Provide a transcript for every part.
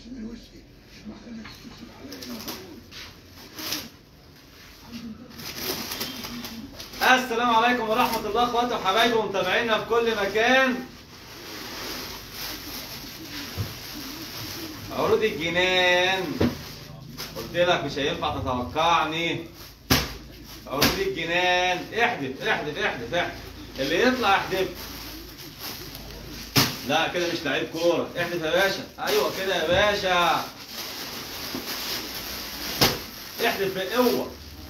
السلام عليكم ورحمة الله اخواتي وحبايبي ومتابعينا في كل مكان عروض الجنان قلت لك مش هينفع تتوقعني عروض الجنان احدف احدف احدف احدف اللي يطلع احدف لا كده مش لعيب كورة احدف يا باشا ايوه كده يا باشا احدف بقوة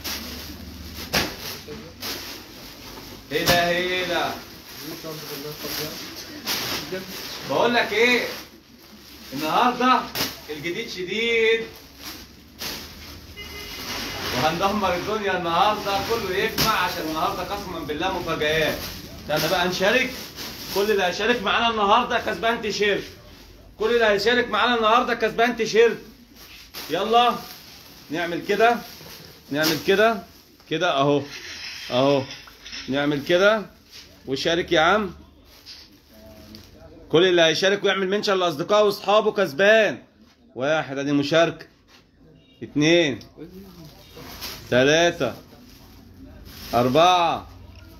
ايه ده ايه ده بقول لك ايه النهارده الجديد شديد وهندمر الدنيا النهارده كله يجمع عشان النهارده قسما بالله مفاجآت ده انا بقى نشارك كل اللي هيشارك معانا النهارده كسبان تيشيرت كل اللي هيشارك معانا النهارده كسبان تيشيرت يلا نعمل كده نعمل كده كده اهو اهو نعمل كده وشارك يا عم كل اللي هيشارك ويعمل منشن لاصدقائه واصحابه كسبان واحد ادي مشاركه اتنين تلاتة أربعة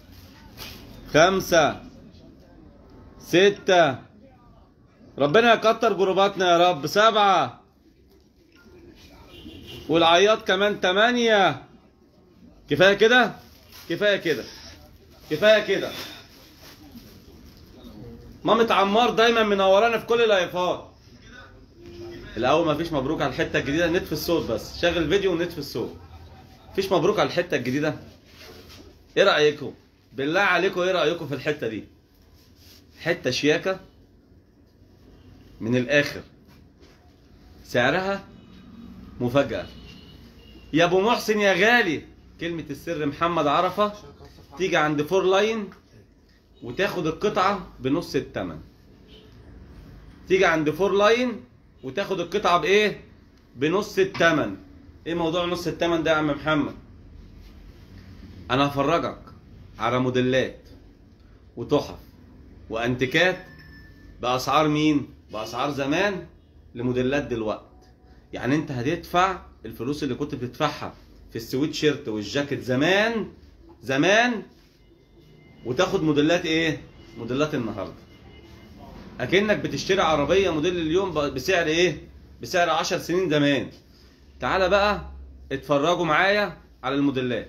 خمسة ستة ربنا يكتر جروباتنا يا رب سبعة والعياط كمان تمانية كفاية كده كفاية كده كفايه كده مامة عمار دايما منورانا في كل اللايفات الاول مفيش مبروك على الحته الجديده نطفي الصوت بس شغل فيديو ونطفي الصوت مفيش مبروك على الحته الجديده ايه رايكم بالله عليكم ايه رايكم في الحته دي حته شياكه من الاخر سعرها مفاجاه يا ابو محسن يا غالي كلمه السر محمد عرفه تيجي عند فور لاين وتاخد القطعة بنص التمن تيجي عند فور لاين وتاخد القطعة بإيه؟ بنص التمن إيه موضوع نص التمن ده يا عم محمد؟ أنا هفرجك على موديلات وتحف وأنتيكات بأسعار مين؟ بأسعار زمان لموديلات دلوقت يعني أنت هتدفع الفلوس اللي كنت بتدفعها في السويت شيرت والجاكيت زمان زمان وتاخد موديلات ايه موديلات النهارده اكنك بتشتري عربيه موديل اليوم بسعر ايه بسعر 10 سنين زمان تعالى بقى اتفرجوا معايا على الموديلات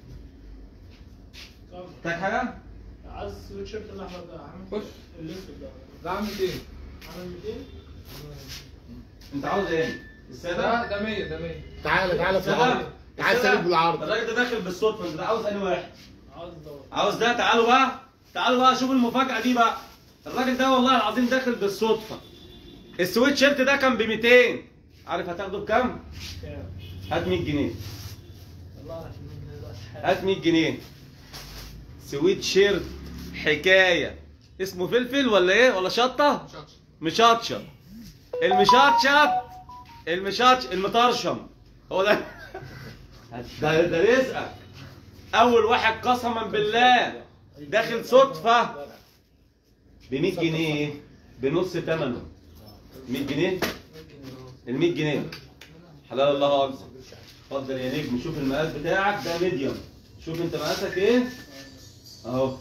تاك حاجه عايز السويت شيرت الاحمر ده عامل خش. الاسود ده ده عامل ايه؟ عامل 200 انت عاوز ايه الساده ده ده 100 ده 100 تعالى تعالى في السادة؟ العرض تعالى السادة؟ سالك بالعرض الراجل ده داخل بالصدفه انت عاوز انهي واحد عاوز دور عاوز ده تعالوا بقى تعالوا بقى شوفوا المفاجأة دي بقى الراجل ده والله العظيم داخل بالصدفة السويت شيرت ده كان ب 200 عارف هتاخده بكام؟ كام هات 100 جنيه والله عشان من دلوقتي حاجة. هات 100 جنيه سويت شيرت حكاية اسمه فلفل ولا ايه ولا شطة؟ مشطشط المشطشط المشطش المطرشم هو ده ده ده رزقك اول واحد قسما بالله داخل صدفه ب 100 جنيه بنص ثمنه 100 جنيه ال 100 جنيه حلال الله اكبر اتفضل يا نجم شوف المقاس بتاعك ده ميديوم شوف انت مقاسك ايه اهو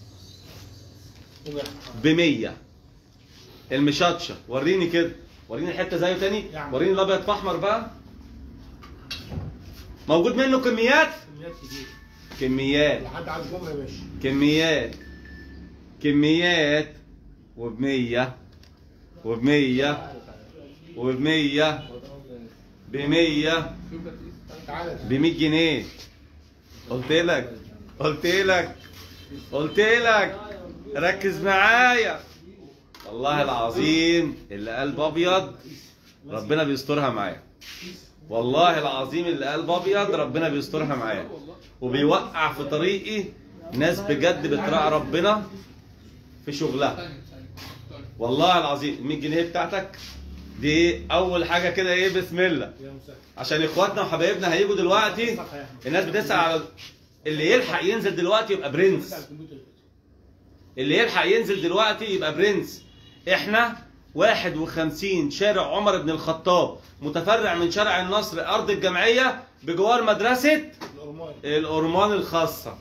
ب 100 المشطشه وريني كده وريني الحته زيه تاني وريني الابيض في احمر بقى موجود منه كميات كميات كتير كميات لحد عايز جمله يا باشا كميات كميات وبمية وبمية وبمية بمية تعالى بمية جنيه قلت لك قلت لك قلت لك ركز معايا والله العظيم اللي قلب ابيض ربنا بيسترها معايا والله العظيم اللي قلب ابيض ربنا بيسترها معايا وبيوقع في طريقي ناس بجد بتراعي ربنا في شغلها والله العظيم ال 100 جنيه بتاعتك دي اول حاجه كده ايه بسم الله يا مساء عشان اخواتنا وحبايبنا هيجوا دلوقتي صح يا احمد الناس بتسال على اللي يلحق ينزل دلوقتي يبقى برنس بتاع الكمبيوتر اللي يلحق ينزل دلوقتي يبقى برنس احنا 51 شارع عمر بن الخطاب متفرع من شارع النصر ارض الجمعيه بجوار مدرسه الأرمان الأرمان الخاصة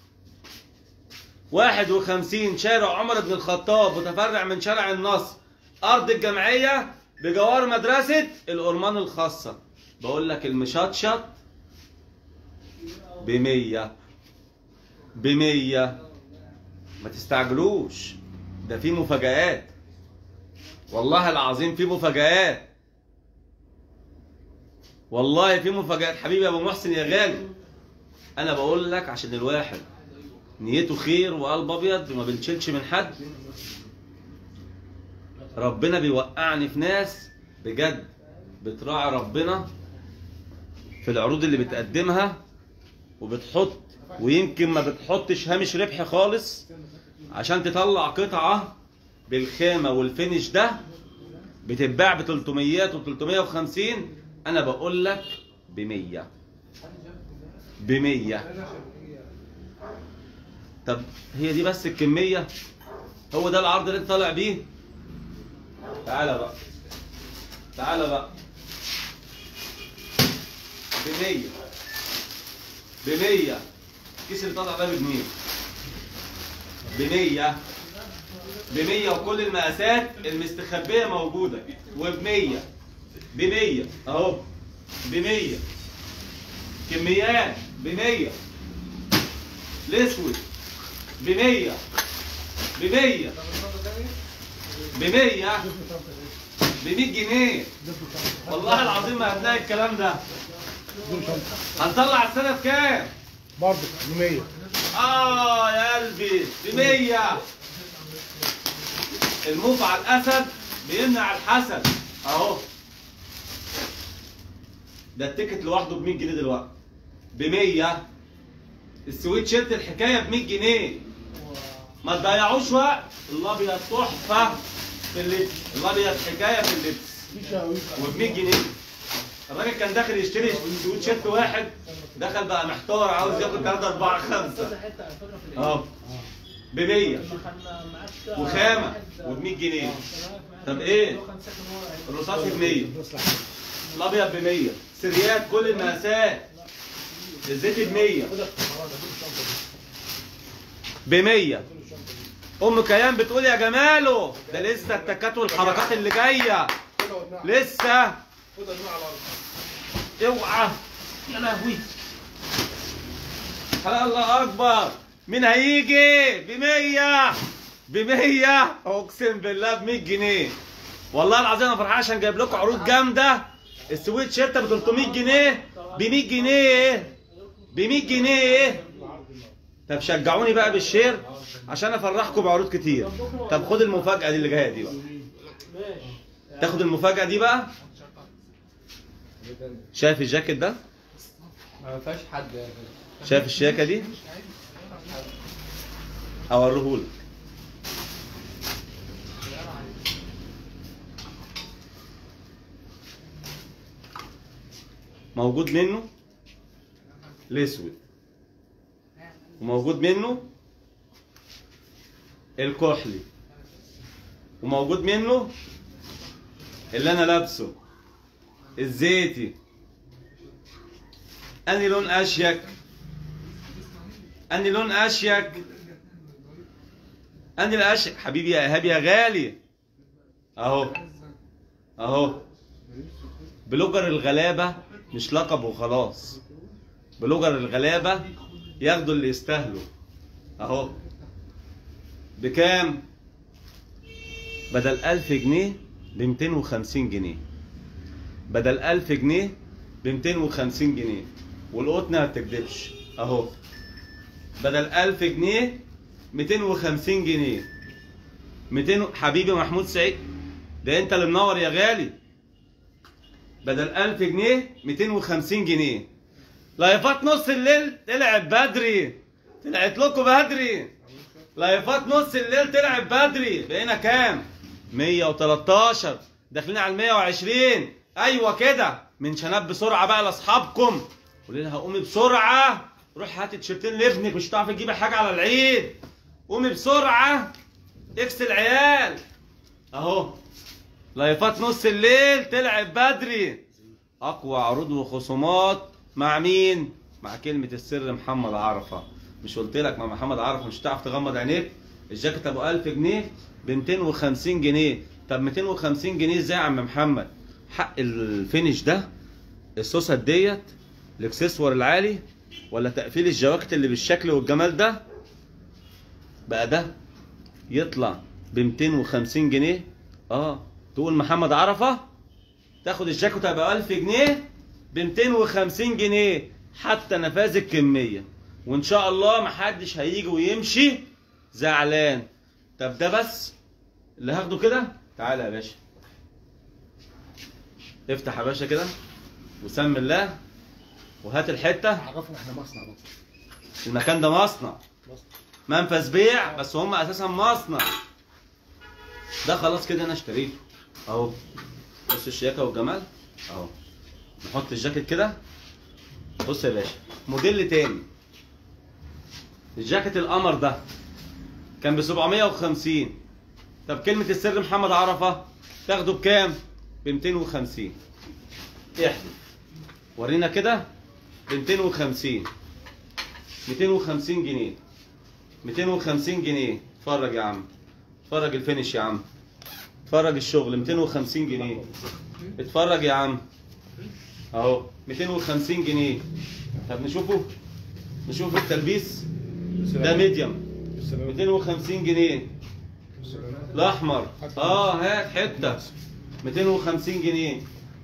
51 شارع عمر بن الخطاب متفرع من شارع النصر أرض الجمعية بجوار مدرسة الأرمان الخاصة بقول لك المشطشط بمية بمية ما تستعجلوش ده في مفاجآت والله العظيم في مفاجآت والله في مفاجآت حبيبي يا ابو محسن يا غالي انا بقول لك عشان الواحد نيته خير وقلب ابيض وما بنشيلش من حد ربنا بيوقعني في ناس بجد بتراعي ربنا في العروض اللي بتقدمها وبتحط ويمكن ما بتحطش هامش ربح خالص عشان تطلع قطعة بالخامة والفينش ده بتتباع ب 300 و 350 انا بقول لك ب 100 ب 100 طب هي دي بس الكمية هو ده العرض اللي انت طالع بيه تعالى بقى تعالى بقى ب 100 ب 100 الكيس اللي طالع ده بجنيه ب 100 ب 100 وكل المقاسات المستخبيه موجوده وب 100 ب 100 اهو ب 100 كميات ب 100 الاسود ب 100 ب 100 ب 100 ب 100 جنيه والله العظيم ما هتلاقي الكلام ده هنطلع السنه بكام؟ برضه ب 100 اه يا قلبي ب 100 الموف على الاسد بيمنع الحسد اهو ده التيكت لوحده ب 100 جنيه دلوقتي ب 100 السويت شيرت الحكايه ب 100 جنيه ما تضيعوش وقت الابيض تحفه في اللبس الابيض حكايه في اللبس في شاويش وب 100 جنيه الراجل كان داخل يشتري سويت شيرت واحد دخل بقى محتار عاوز ياخد 3 4 5 كذا حته على فكره في اه ب 100 لما كان معاك وخامة واحد- وب 100 جنيه. آه، كان معاك معاك طب إيه؟ لو كان ساكن ورا هيبقى- الرصاص ب 100 مصلحة الابيض ب 100 سريات كل المقاسات الزيت ب 100 ب 100 ام كيان بتقول يا جماله ده لسه التكات والحركات اللي جايه لسه خد النوع على الارض اوعى يا لهوي الله اكبر مين هيجي ب 100 ب 100 اقسم بالله ب 100 جنيه والله العظيم انا فرحان عشان جايب لكم عروض جامده السويت شيرت ب 300 جنيه ب 100 جنيه ب 100 جنيه طب شجعوني بقى بالشير عشان افرحكم بعروض كتير طب خد المفاجاه دي اللي جايه دي بقى ماشي تاخد المفاجاه دي بقى شايف الجاكيت ده ما فيهاش حد يا باشا. شايف الشياكه دي اوريهولك موجود منه الاسود وموجود منه الكحلي وموجود منه اللي انا لابسه الزيتي اني لون اشيك اني لون اشيك اني الاشيك حبيبي يا ايهاب يا غالي اهو اهو بلوجر الغلابه مش لقب وخلاص بلوجر الغلابه ياخدوا اللي يستاهلوا اهو بكام بدل 1000 جنيه ب 250 جنيه بدل 1000 جنيه ب 250 جنيه والقطن ما بتكدبش اهو بدل 1000 جنيه 250 جنيه 200 حبيبي محمود سعيد ده انت اللي منور يا غالي بدل 1000 جنيه 250 جنيه لايفات نص الليل طلعت بدري طلعت لكم بدري لايفات نص الليل طلعت بدري بقينا كام 113 داخلين على 120 ايوه كده من شناب بسرعه بقى لاصحابكم قولي لها قومي بسرعه روح هاتي تيشرتين لابنك مش هتعرفي تجيبي حاجه على العيد قومي بسرعه اكس العيال اهو لايفات نص الليل تلعب بدري اقوى عروض وخصومات مع مين مع كلمه السر محمد عرفه مش قلت لك مع محمد عرفه مش هتعرف تغمض عينيك الجاكيت ابو 1000 جنيه ب 250 جنيه طب 250 جنيه ازاي يا عم محمد حق الفينش ده السوسه ديت الاكسسوار العالي ولا تقفيل الجواكت اللي بالشكل والجمال ده بقى ده يطلع ب 250 جنيه اه تقول محمد عرفه تاخد الجاكيت ابقى 1000 جنيه ب 250 جنيه حتى نفاذ الكميه وان شاء الله محدش هيجي ويمشي زعلان طب ده بس اللي هاخده كده تعالى يا باشا افتح يا باشا كده وسم الله وهات الحته عرفنا احنا مصنع بقى المكان ده مصنع منفذ بيع بس هم اساسا مصنع ده خلاص كده انا اشتريته اهو بص الشياكه والجمال اهو نحط الجاكيت كده بص يا باشا موديل تاني الجاكيت القمر ده كان ب 750 طب كلمة السر محمد عرفة تاخده بكام؟ ب 250 احلف ورينا كده ب 250 250 جنيه 250 جنيه اتفرج يا عم اتفرج الفينش يا عم اتفرج الشغل 250 جنيه اتفرج يا عم اهو 250 جنيه طب نشوفه نشوف التلبيس ده ميديوم 250 جنيه الاحمر اه هات حته 250 جنيه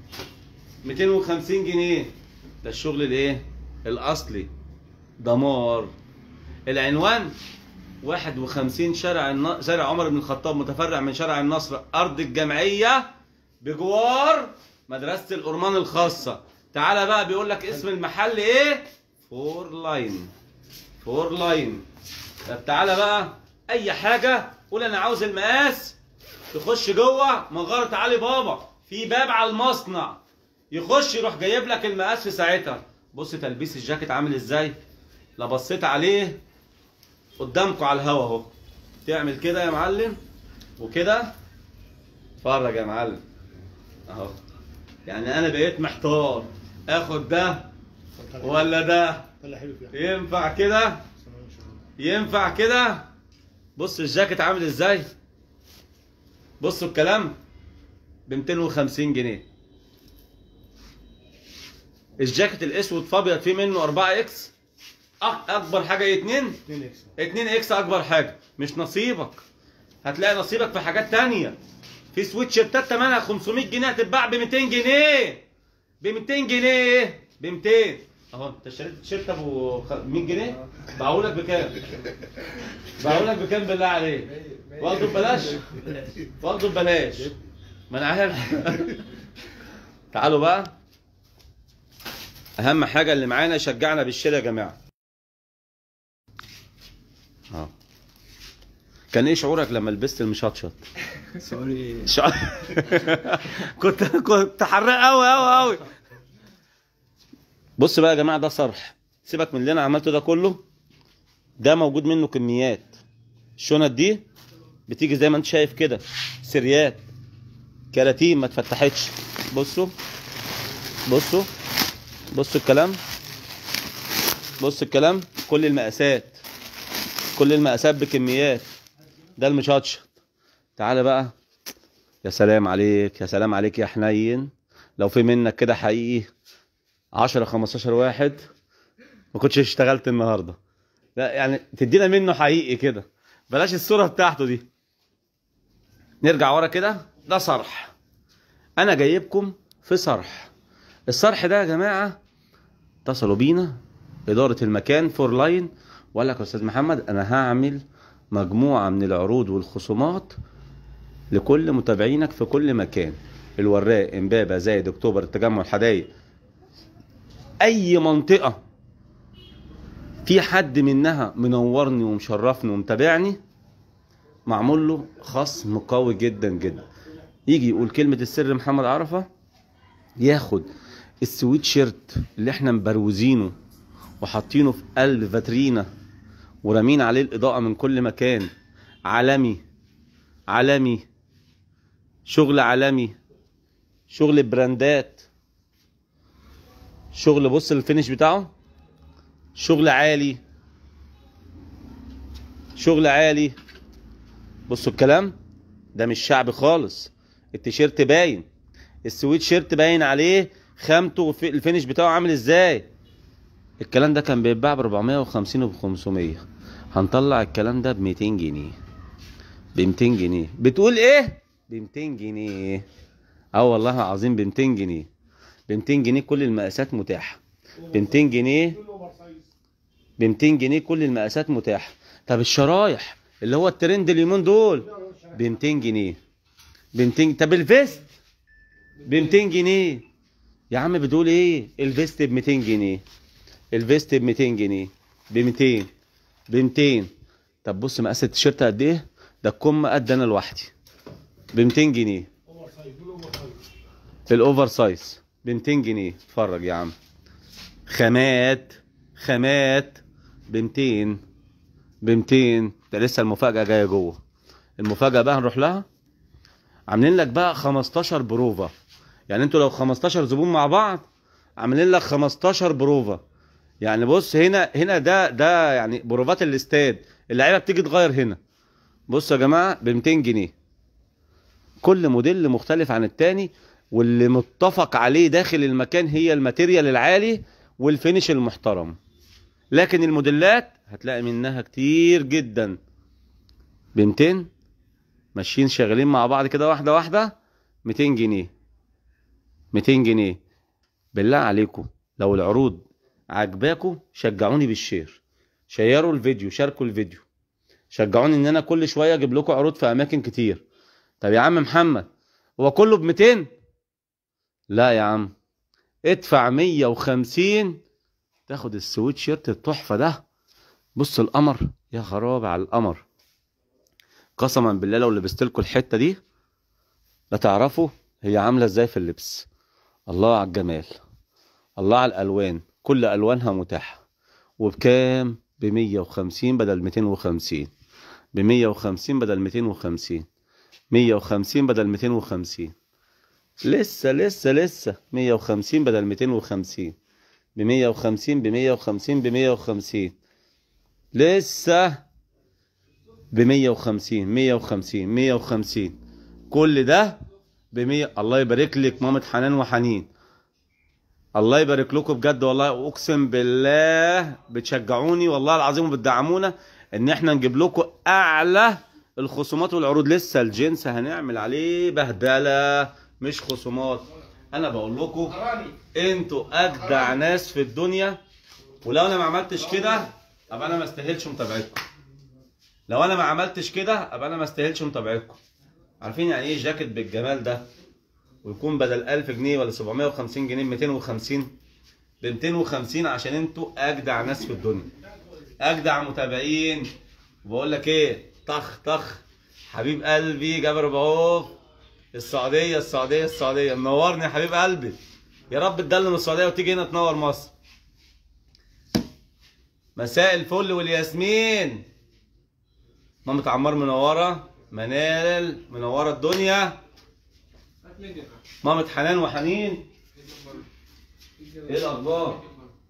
250 جنيه ده الشغل الايه الاصلي دمار العنوان 51 شارع الن... شارع عمر بن الخطاب متفرع من شارع النصر ارض الجمعيه بجوار مدرسه الأرمان الخاصه تعالى بقى بيقول لك اسم المحل ايه فور لاين فور لاين طب تعالى بقى اي حاجه قول انا عاوز المقاس تخش جوه مغاره علي بابا في باب على المصنع يخش يروح جايب لك المقاس في ساعتها بص تلبيس الجاكيت عامل ازاي لا بصيت عليه قدامكم على الهوا اهو تعمل كده يا معلم وكده اتفرج يا معلم اهو يعني انا بقيت محتار اخد ده ولا ده طلع حلو فيها ينفع كده ينفع كده بص الجاكيت عامل ازاي بصوا الكلام ب 250 جنيه الجاكيت الاسود فابيض فيه منه 4 اكس اكبر حاجه 2 2 اكس 2 اكس اكبر حاجه مش نصيبك هتلاقي نصيبك في حاجات تانية في سويتشيرتات تمنها 500 جنيه هتتباع ب 200 جنيه ب 200 جنيه ب 200 اهو انت اشتريت تيشيرت ابو خ- 100 جنيه باعوا لك بكام؟ باعوا لك بكام بالله عليك؟ واخده ببلاش؟ واخده ببلاش ما انا عارف تعالوا بقى اهم حاجه اللي معانا يشجعنا بالشراء يا جماعه اه كان ايه شعورك لما لبست المشطشط سوري شع... كنت كنت حراق قوي قوي قوي بص بقى يا جماعه ده صرح سيبك من اللي انا عملته ده كله ده موجود منه كميات الشنط دي بتيجي زي ما انت شايف كده سريات كراتين ما اتفتحتش بصوا بصوا بصوا الكلام بص الكلام كل المقاسات كل المقاسات بكميات ده المشطشط تعالى بقى يا سلام عليك يا سلام عليك يا حنين لو في منك كده حقيقي 10 15 واحد ما كنتش اشتغلت النهارده لا يعني تدينا منه حقيقي كده بلاش الصوره بتاعته دي نرجع ورا كده ده صرح انا جايبكم في صرح الصرح ده يا جماعه اتصلوا بينا اداره المكان فور لاين وقال لك يا استاذ محمد انا هعمل مجموعه من العروض والخصومات لكل متابعينك في كل مكان الوراق امبابه زايد اكتوبر التجمع الحدايق اي منطقه في حد منها منورني ومشرفني ومتابعني معمول له خصم قوي جدا جدا يجي يقول كلمه السر محمد عرفه ياخد السويت شيرت اللي احنا مبروزينه وحاطينه في قلب فاترينا ورامين عليه الاضاءه من كل مكان عالمي عالمي شغل عالمي شغل براندات شغل بص الفينش بتاعه شغل عالي شغل عالي بصوا الكلام ده مش شعبي خالص التيشيرت باين السويت شيرت باين عليه خامته وفي- الفينش بتاعه عامل ازاي الكلام ده كان بيتباع ب 450 وب 500 هنطلع الكلام ده ب 200 جنيه ب 200 جنيه بتقول ايه ب 200 جنيه اه والله العظيم ب 200 جنيه ب 200 جنيه كل المقاسات متاحه ب 200 جنيه ب 200 جنيه كل المقاسات متاحه طب الشرايح اللي هو الترند اليومين دول ب 200 جنيه ب 200 طب الفيست ب 200 جنيه يا عم بتقول ايه الفيست ب 200 جنيه الفيست ب 200 جنيه ب 200 ب 200 طب بص مقاس التيشيرت قد ايه ده الكم قد انا لوحدي ب 200 جنيه الاوفر سايز ب 200 جنيه اتفرج يا عم خامات خامات ب 200 ب 200 ده لسه المفاجأة جاية جوه المفاجأة بقى هنروح لها عاملين لك بقى 15 بروفا يعني انتوا لو 15 زبون مع بعض عاملين لك 15 بروفا يعني بص هنا هنا ده ده يعني بروفات الاستاد اللعيبه بتيجي تغير هنا بصوا يا جماعه ب 200 جنيه كل موديل مختلف عن التاني واللي متفق عليه داخل المكان هي الماتيريال العالي والفينش المحترم لكن الموديلات هتلاقي منها كتير جدا ب 200 ماشيين شغالين مع بعض كده واحده واحده 200 جنيه 200 جنيه بالله عليكم لو العروض عجباكم شجعوني بالشير شيروا الفيديو شاركوا الفيديو شجعوني ان انا كل شويه اجيب لكم عروض في اماكن كتير طب يا عم محمد هو كله ب 200 لا يا عم ادفع 150 تاخد السويت شيرت التحفه ده بص القمر يا خراب على القمر قسما بالله لو لبست لكم الحته دي لا تعرفوا هي عامله ازاي في اللبس الله على الجمال الله على الالوان كل الوانها متاحه وبكام ب 150 بدل 250 ب 150 بدل 250 150 بدل 250 لسه لسه لسه 150 بدل 250 ب 150 ب 150 ب 150 لسه ب 150 150 150 كل ده ب 100 الله يبارك لك مامة حنان وحنين الله يبارك لكم بجد والله اقسم بالله بتشجعوني والله العظيم وبتدعمونا ان احنا نجيب لكم اعلى الخصومات والعروض لسه الجنس هنعمل عليه بهدله مش خصومات انا بقول لكم انتوا اجدع ناس في الدنيا ولو انا ما عملتش كده ابقى انا ما استاهلش متابعتكم لو انا ما عملتش كده ابقى انا ما استاهلش متابعتكم عارفين يعني ايه جاكيت بالجمال ده ويكون بدل 1000 جنيه ولا 750 جنيه 250 ب 250 عشان انتوا اجدع ناس في الدنيا اجدع متابعين وبقول لك ايه طخ طخ حبيب قلبي جابر بعوف السعوديه السعوديه السعوديه منورني يا حبيب قلبي يا رب تدلم السعوديه وتيجي هنا تنور مصر مساء الفل والياسمين مامة عمار منوره منال منوره الدنيا مامة حنان وحنين ايه الاخبار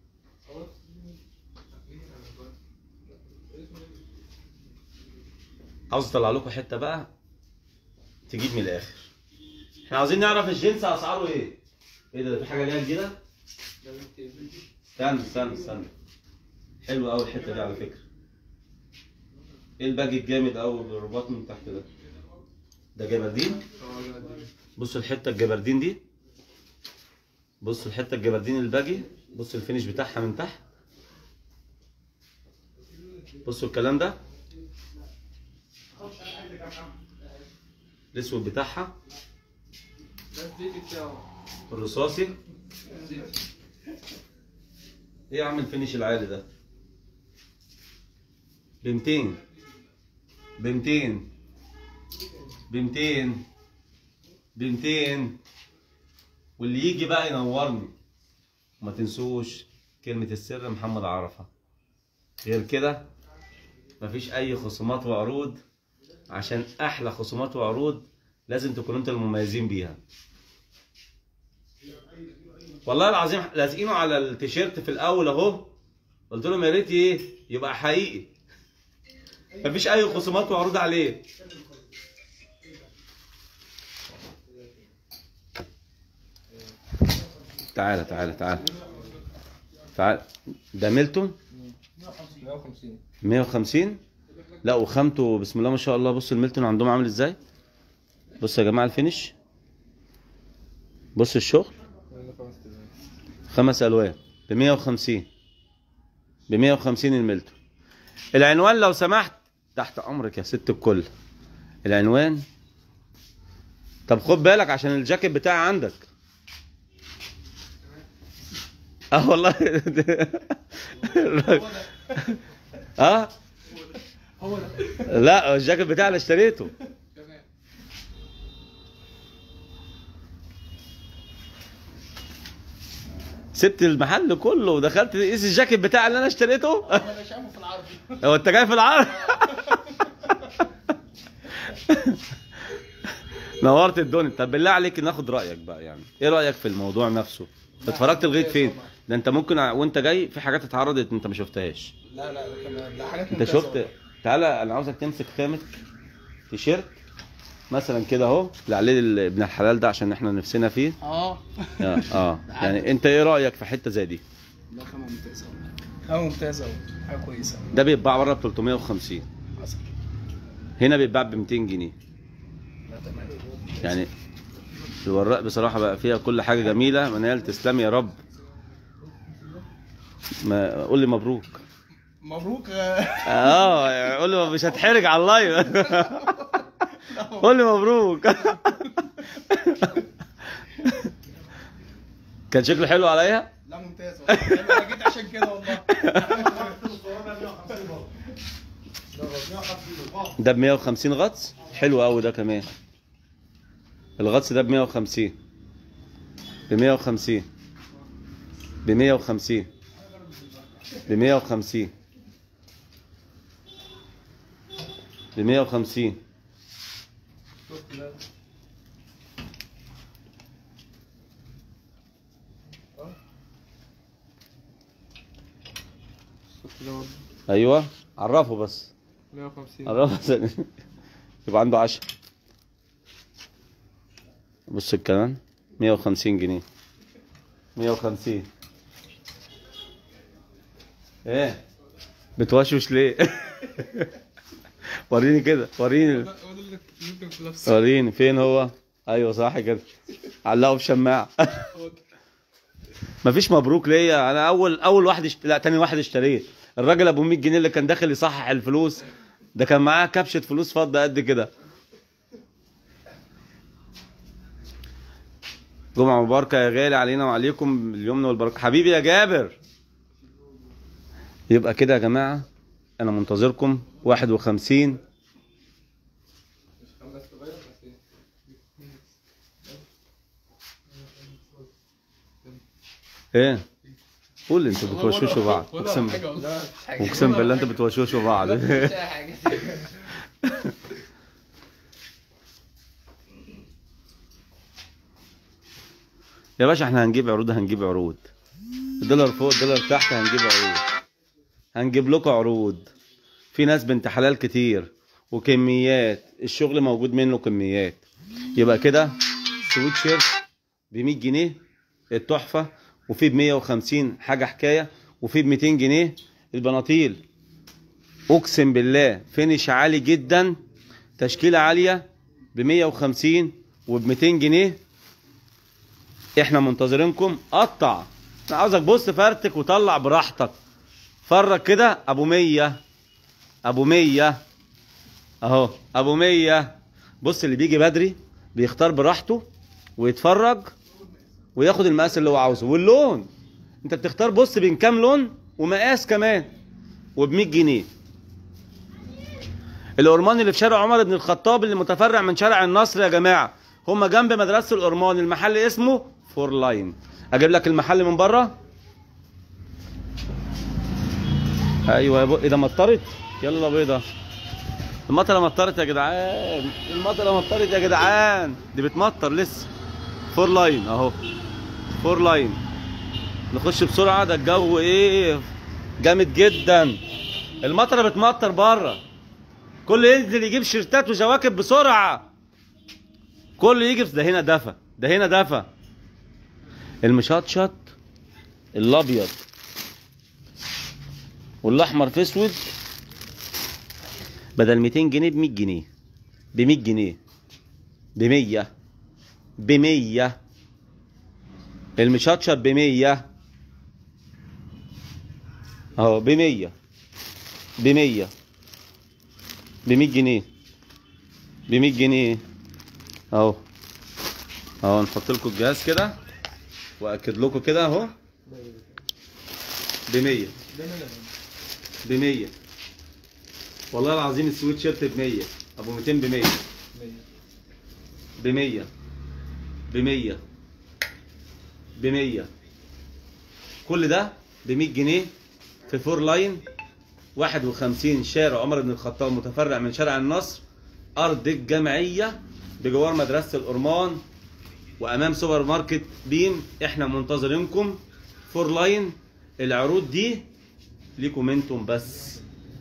عاوز اطلع لكم حته بقى تجيب من الاخر احنا عاوزين نعرف الجنس اسعاره ايه ايه ده في حاجه جايه جديده استنى استنى استنى حلو قوي الحته دي على فكره ايه الباجي الجامد قوي الرباط من تحت ده ده جبردين بصوا الحته الجبردين دي بصوا الحته الجبردين الباجي بصوا الفينش بتاعها من تحت بصوا الكلام ده الاسود بتاعها الرصاصي ايه يا عم الفينش العالي ده ب 200 ب 200 ب 200 ب 200 واللي يجي بقى ينورني وما تنسوش كلمة السر محمد عرفة غير كده مفيش أي خصومات وعروض عشان أحلى خصومات وعروض لازم تكونوا انتوا المميزين بيها والله العظيم لازقينه على التيشيرت في الاول اهو قلت لهم يا ريت ايه يبقى حقيقي مفيش اي خصومات وعروض عليه تعالى تعالى تعالى تعالى ده ميلتون 150 150 لا وخامته بسم الله ما شاء الله بص الميلتون عندهم عامل ازاي بص يا جماعه الفينش بص الشغل خمس الوان ب 150 ب 150 الميلتون العنوان لو سمحت تحت امرك يا ست الكل العنوان طب خد بالك عشان الجاكيت بتاعي عندك اه والله اه لا الجاكيت بتاعي انا اشتريته سبت المحل كله ودخلت قيس الجاكيت بتاعي اللي انا اشتريته انا شايفه في العرض هو انت جاي في العرض نورت الدنيا طب بالله عليك ناخد رايك بقى يعني ايه رايك في الموضوع نفسه اتفرجت لغايه فين ده انت ممكن ع- وانت جاي في حاجات اتعرضت انت ما شفتهاش لا لا ده كمان ده حاجات انت ممتازة شفت والله. تعالى انا عاوزك تمسك خامه تيشيرت مثلا كده اهو اللي عليه ال- ابن الحلال ده عشان احنا نفسنا فيه اه اه, آه. يعني انت ايه رايك في حته زي دي ده خامة ممتازة اه ممتازه أوي. حاجه كويسه ده بيتباع بره ب 350 حصل هنا بيتباع ب 200 جنيه لا تمام يعني الوراق بصراحة بقى فيها كل حاجة جميلة منال تسلم يا رب ما قول لي مبروك مبروك اه يعني قول لي مش هتحرج على اللايف قول لي مبروك كان شكله حلو عليا لا ممتاز والله انا جيت عشان كده والله ده ب 150 غطس حلو قوي ده كمان الغطس ده ب 150 ب 150 ب 150 ب 150 ب 150 ايوه عرفه بس 150 عرفه بس يبقى عنده 10 بص الكلام 150 جنيه 150 ايه بتوشوش ليه وريني كده وريني وريني فين هو ايوه صح كده علقه في شماعه مفيش مبروك ليا انا اول اول واحد اشت... لا تاني واحد اشتريت الراجل ابو 100 جنيه اللي كان داخل يصحح الفلوس ده كان معاه كبشه فلوس فضه قد كده جمعة مباركة يا غالي علينا وعليكم اليمن والبركة حبيبي يا جابر يبقى كده يا جماعة أنا منتظركم 51 ايه قول انتوا بتوشوشوا بعض اقسم اقسم بالله انتوا بتوشوشوا بعض يا باشا احنا هنجيب عروض هنجيب عروض الدولار فوق الدولار تحت هنجيب عروض هنجيب لكم عروض في ناس بنت حلال كتير وكميات الشغل موجود منه كميات يبقى كده سويت شيرت ب 100 جنيه التحفه وفي ب 150 حاجه حكايه وفي ب 200 جنيه البناطيل اقسم بالله فينش عالي جدا تشكيله عاليه ب 150 وب 200 جنيه احنا منتظرينكم قطع انا عاوزك بص فرتك وطلع براحتك فرج كده ابو مية ابو مية اهو ابو مية بص اللي بيجي بدري بيختار براحته ويتفرج وياخد المقاس اللي هو عاوزه واللون انت بتختار بص بين كام لون ومقاس كمان وب 100 جنيه الأرمان اللي في شارع عمر بن الخطاب اللي متفرع من شارع النصر يا جماعة هما جنب مدرسة الأرمان المحل اسمه فور لاين أجيب لك المحل من بره أيوة يا بقى ده مطرت يلا بيضة المطره مطرت يا جدعان المطره مطرت يا جدعان دي بتمطر لسه فور لاين اهو فور لاين نخش بسرعه ده الجو ايه جامد جدا المطره بتمطر بره كل ينزل يجيب شيرتات وجواكت بسرعه كل يجي ده هنا دفى ده هنا دفى المشطشط الابيض والاحمر في اسود بدل 200 جنيه ب 100 جنيه ب 100 جنيه ب 100 ب 100 المشطشط ب 100 اهو ب 100 ب 100 ب 100 جنيه ب 100 جنيه اهو اهو نحط لكم الجهاز كده واكد لكم كده اهو ب 100 ب 100 والله العظيم السويت شيرت ب 100 ابو 200 ب 100 ب 100 ب 100 ب 100 كل ده ب 100 جنيه في فور لاين 51 شارع عمر بن الخطاب متفرع من شارع النصر ارض الجمعيه بجوار مدرسه الأرمان وامام سوبر ماركت بيم احنا منتظرينكم فور لاين العروض دي ليكم انتم بس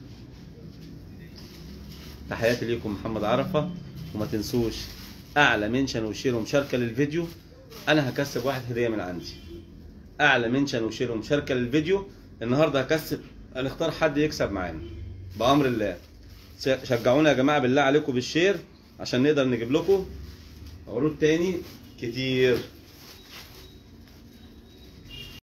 تحياتي ليكم محمد عرفه وما تنسوش اعلى منشن وشير ومشاركه للفيديو انا هكسب واحد هديه من عندي اعلى منشن وشير ومشاركه للفيديو النهارده هكسب هنختار حد يكسب معانا بامر الله شجعونا يا جماعه بالله عليكم بالشير عشان نقدر نجيب لكم عروض تاني كتير